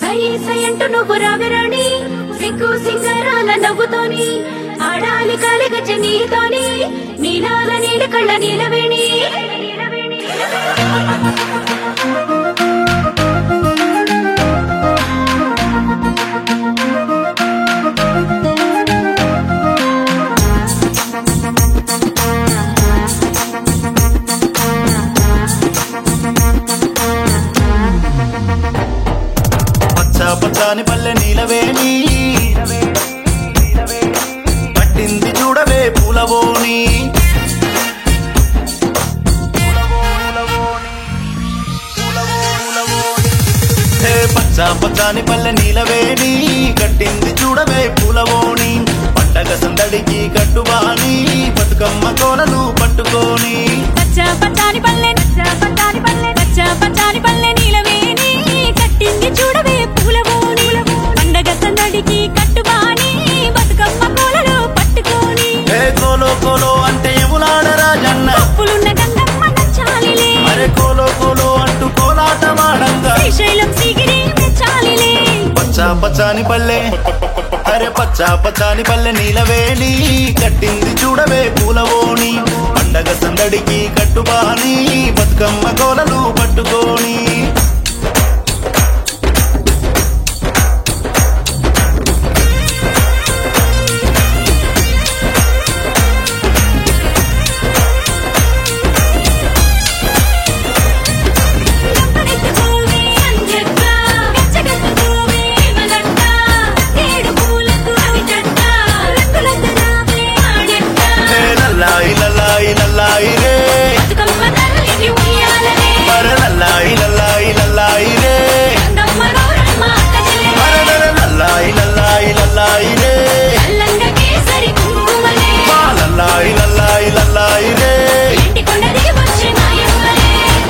సై సై అంటూ నువ్వు రాగరాణి సిగ్గు సింగారాల నవ్వుతోని ఆడాలి కాలిగచ్చ నీతోని నీలాల నీల కళ్ళ నీలవేణి పచ్చ పచ్చాని పల్లె నీలవేణి పట్టింది చూడవే పూలవోని హే పచ్చ పచ్చాని పల్లె నీలవేణి కట్టింది చూడవే పూలవోని పండగ సందడికి కట్టుబాని బతుకమ్మ కోలను పట్టుకోని పచ్చ పచ్చాని పల్లె పచ్చ పచ్చాని పల్లె పచ్చ పచ్చాని పల్లె నీలవేణి కట్టింది చూడవే పూలవోని పండగ సందడికి కట్టుబాని బతుకమ్మ కోలలో పట్టుకోని హే కోలో కోలో అంటే ఎములాడ రాజన్న పులున్న గంగమ్మ నచ్చాలిలే అరే కోలో కోలో అంటూ కోలాటమాడంగా శ్రీశైలం సిగిరి మెచ్చాలిలే పచ్చ పచ్చాని పల్లె అరే పచ్చ పచ్చాని పల్లె నీలవేణి కట్టింది చూడవే పూలవోని పండగ సందడికి కట్టుబాని బతుకమ్మ కోలలు పట్టుకోని గంపనెత్తుకోవే అంజక్క గచ్చగెత్తుకోవే మలక్క ఏడు పూలకు అవి జట్ట రంగులద్దరావే ఆడెక్క హే లల్లాయి లల్లాయి లల్లాయి రే బతుకమ్మ తల్లికి ఉయ్యాలనే అరే లల్లాయి లల్లాయి లల్లాయి రే గంగమ్మ గౌరమ్మ అక్క చెల్లెలే అరే అరే లల్లాయి లల్లాయి లల్లాయి రే అల్లంగ కేసరి కుంకుమలే మా లల్లాయి లల్లాయి లల్లాయి రే ఇంటి కొండ దిగి వచ్చే మాయమ్మలే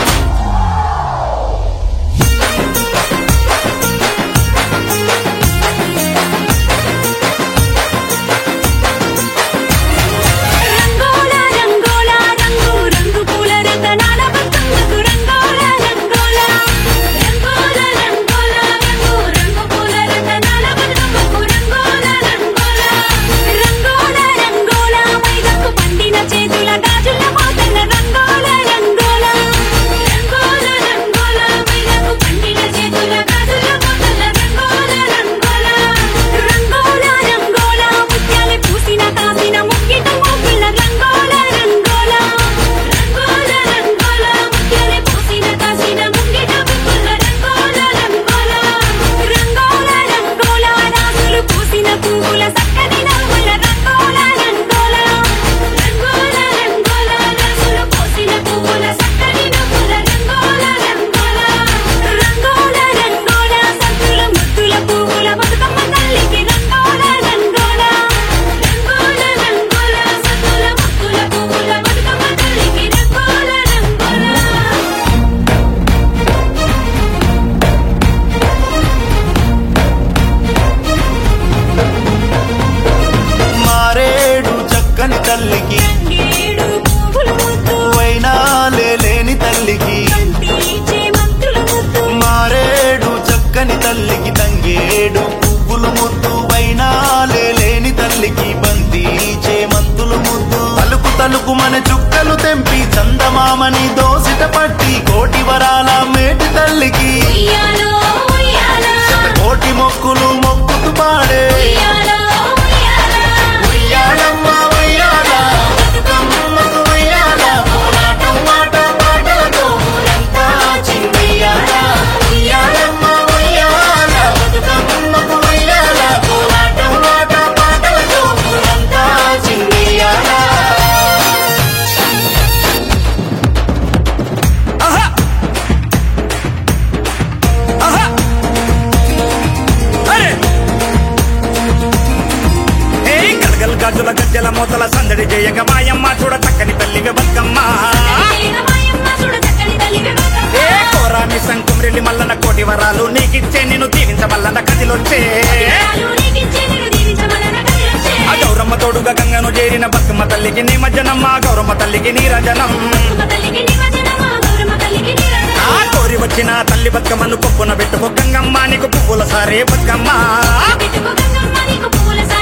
రంగోల రంగోల రంగు రంగు పూల రతనాల బతుకమ్మకు రంగోల రంగోల రంగోల రంగోల రంగు రంగు పూల రతనాల బతుకమ్మకు రంగోల రంగోల రంగోల రంగోల మైదకు పండిన చేతుల గాజుల మోతన రంగోల రంగోల రంగోల రంగోల మైదకు పండిన చేతుల గాజుల మోతన రంగోల రంగోల రంగోల రంగోల ముత్యాలు పూసిన కాసిన ముగ్గిట మోపిల్ల రంగోల రంగోల రంగోల రంగోల ముత్యాలు పూసిన కాసిన ముగ్గిట మోపిల్ల రంగోల రంగోల రంగోల రంగోల రాసులు పూసిన పువ్వుల సక్కని నవ్వుల రంగోల రంగోల రంగోల రంగోల రాసులు పూసిన పువ్వుల సక్కని నవ్వుల రంగోల రంగోల రంగోల రంగోల సంతుల ముద్దుల పువ్వుల బతుకమ్మ తల్లికి రంగోల రంగోల రంగోల రంగోల సంతుల ముద్దుల పువ్వుల బతుకమ్మ తల్లికి రంగోల రంగోల మారేడు చక్కని తల్లికి ఏడు పువ్వుల ముద్దు వైనాలే లేని తల్లికి తీర్చే మంత్రుల ముద్దు మారేడు చక్కని తల్లికి తంగేడు పువ్వులు ముద్దు వైనాలే లేని తల్లికి బంతి చేమంతులు ముద్దు తలుపు తలుపు మన చుక్కలు తెంపి చందమామని దోసిట పట్టి కోటి వరాల మేటి తల్లికి ఉయ్యాలో ఉయ్యాలా కోటి మొక్కులు మొక్కుతూ పాడే ఉయ్యాలో ఉయ్యాలా ఉయ్యాలమ్మ ఉయ్యాల బతుకమ్మకు ఉయ్యాల పోరాటం మాట పాటలతో ఊరంతా చిందెయ్యాల ఉయ్యాలమ్మ ఉయ్యాల బతుకమ్మకు ఉయ్యాల పోరాటం మాట పాటలతో ఊరంతా చిందెయ్యాల ఆహా ఆహా అరే ఏ గలగల గాజుల గజ్జల మూతల సందడి చేయక మాయమ్మ చూడ చక్కని తల్లిగా బతుకమ్మ మాయమ్మ చూడ చక్కని తల్లివి బతుకమ్మ. ఏ కోరాని సంకుమ్రెల్లి మల్లన కోటి వరాలు నీకిచ్చే నిన్ను దీవించమల్లన కదిలొచ్చే ఉయ్యాలు నీకిచ్చే నిన్ను దీవించమలన కదిలొచ్చే. ఆ గౌరమ్మ తోడుగా గంగను చేరిన బతుకమ్మ తల్లికి నీ మజ్జనమ్మ గౌరమ్మ తల్లికి నీరజనం బతుకమ్మ తల్లికి నిమజ్జనమా, గౌరమ్మ తల్లికి నిరంజనం. ఆ కోరి వచ్చిన తల్లి తల్లి బతుకమ్మను కొప్పున పెట్టుకో గంగమ్మ నీకు పువ్వుల సారే బతుకమ్మ పెట్టుకో గంగమ్మ నీకు పూల